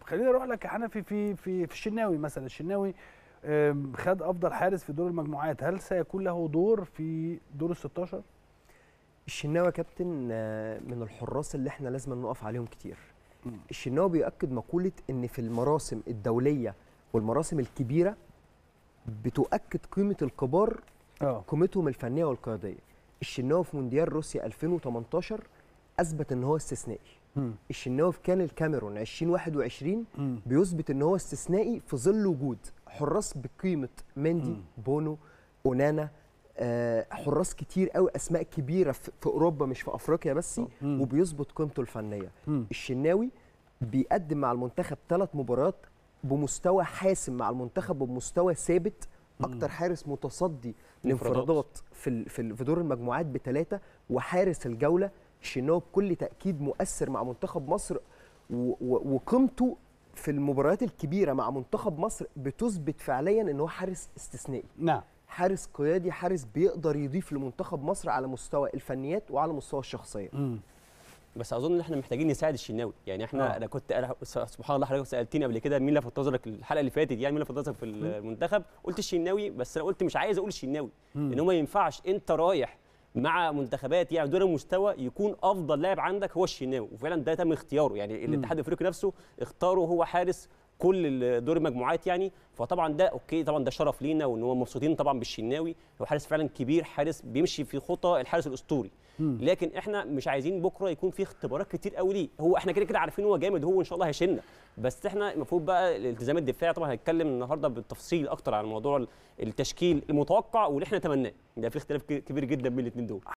خليني اروح لك يا حنفي في في في الشناوي مثلا الشناوي آم، خد افضل حارس في دور المجموعات هل سيكون له دور في دور ال 16 الشناوي يا كابتن آه، من الحراس اللي احنا لازم نقف عليهم كتير مم. الشناوي بيؤكد مقولة ان في المراسم الدولية والمراسم الكبيرة بتؤكد قيمة الكبار اه قيمتهم الفنية والقيادية الشناوي في مونديال روسيا 2018 اثبت ان هو استثنائي مم. الشناوي في كان الكاميرون 2021 مم. بيثبت ان هو استثنائي في ظل وجود حراس بقيمه مندي مم. بونو اونانا آه، حراس كتير قوي اسماء كبيره في في اوروبا مش في افريقيا بس مم. وبيظبط قيمته الفنيه مم. الشناوي بيقدم مع المنتخب ثلاث مباريات بمستوى حاسم مع المنتخب وبمستوى ثابت اكتر حارس متصدي لانفرادات في ال- في ال- في دور المجموعات بثلاثه وحارس الجوله الشناوي بكل تاكيد مؤثر مع منتخب مصر و- و- وقيمته في المباريات الكبيره مع منتخب مصر بتثبت فعليا ان هو حارس استثنائي نعم حارس قيادي حارس بيقدر يضيف لمنتخب مصر على مستوى الفنيات وعلى مستوى الشخصيه مم. بس اظن ان احنا محتاجين نساعد الشناوي يعني احنا آه. انا كنت أنا سبحان الله حضرتك سالتني قبل كده مين لفت نظرك الحلقه اللي فاتت يعني مين لفت نظرك في المنتخب قلت الشناوي بس انا قلت مش عايز اقول الشناوي مم. ان هو ما ينفعش انت رايح مع منتخبات يعني دور المستوى يكون افضل لاعب عندك هو الشناوي وفعلا ده تم اختياره يعني الاتحاد الافريقي نفسه اختاره هو حارس كل ال- دور المجموعات يعني فطبعا ده اوكي طبعا ده شرف لينا وان هو مبسوطين طبعا بالشناوي هو حارس فعلا كبير حارس بيمشي في خطى الحارس الاسطوري مم. لكن احنا مش عايزين بكره يكون في اختبارات كتير قوي ليه هو احنا كده كده عارفين هو جامد هو ان شاء الله هيشيلنا بس احنا المفروض بقى الالتزام الدفاعي طبعا هنتكلم النهارده بالتفصيل اكتر عن موضوع التشكيل المتوقع واللي احنا نتمناه ده في اختلاف كبير جدا بين الاثنين دول